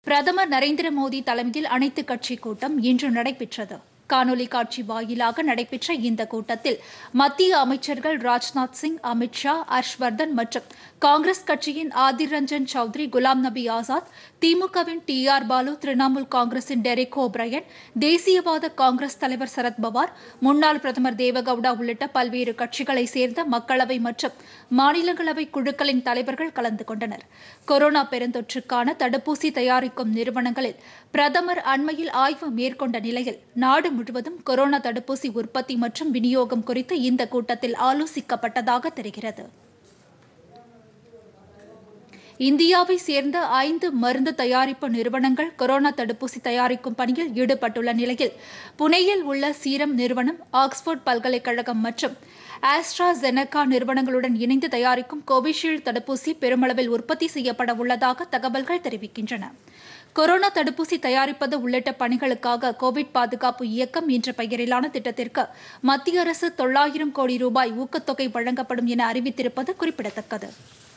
பிரதமர் நரேந்திர மோடி தலைமையில் அனைத்துக் கட்சி கூட்டம் இன்று நடைபெற்றது காணொலி காட்சி வாயிலாக நடைபெற்ற இந்த கூட்டத்தில் மத்திய அமைச்சர்கள் ராஜ்நாத் சிங் அமித்ஷா ஹர்ஷ்வர்தன் மற்றும் காங்கிரஸ் கட்சியின் ஆதிர் ரஞ்சன் சௌத்ரி குலாம் நபி ஆசாத் திமுகவின் டி ஆர் பாலு திரிணாமுல் காங்கிரசின் டெரிக் ஓப்ரையன் தேசியவாத காங்கிரஸ் தலைவர் சரத்பவார் முன்னாள் பிரதமர் தேவகவுடா உள்ளிட்ட பல்வேறு கட்சிகளைச் சேர்ந்த மக்களவை மற்றும் மாநிலங்களவை குழுக்களின் தலைவர்கள் கலந்து கொண்டனர் கொரோனா பெருந்தொற்றுக்கான தடுப்பூசி தயாரிக்கும் நிறுவனங்களில் பிரதமர் அண்மையில் ஆய்வு மேற்கொண்ட நிலையில் நாடு முழுவதும் கொரோனா தடுப்பூசி உற்பத்தி மற்றும் விநியோகம் குறித்து இந்த கூட்டத்தில் ஆலோசிக்கப்பட்டதாக தெரிகிறது இந்தியாவை சேர்ந்த ஐந்து மருந்து தயாரிப்பு நிறுவனங்கள் கொரோனா தடுப்பூசி தயாரிக்கும் பணியில் ஈடுபட்டுள்ள நிலையில் புனேயில் உள்ள சீரம் நிறுவனம் ஆக்ஸ்போர்ட் பல்கலைக்கழகம் மற்றும் ஆஸ்ட்ராசெனகா நிறுவனங்களுடன் இணைந்து தயாரிக்கும் கோவிஷீல்டு தடுப்பூசி பெருமளவில் உற்பத்தி செய்யப்பட உள்ளதாக தகவல்கள் தெரிவிக்கின்றன கொரோனா தடுப்பூசி தயாரிப்பது உள்ளிட்ட பணிகளுக்காக கோவிட் பாதுகாப்பு இயக்கம் என்ற பெயரிலான திட்டத்திற்கு மத்திய அரசு தொள்ளாயிரம் கோடி ரூபாய் ஊக்கத்தொகை வழங்கப்படும் என அறிவித்திருப்பது குறிப்பிடத்தக்கது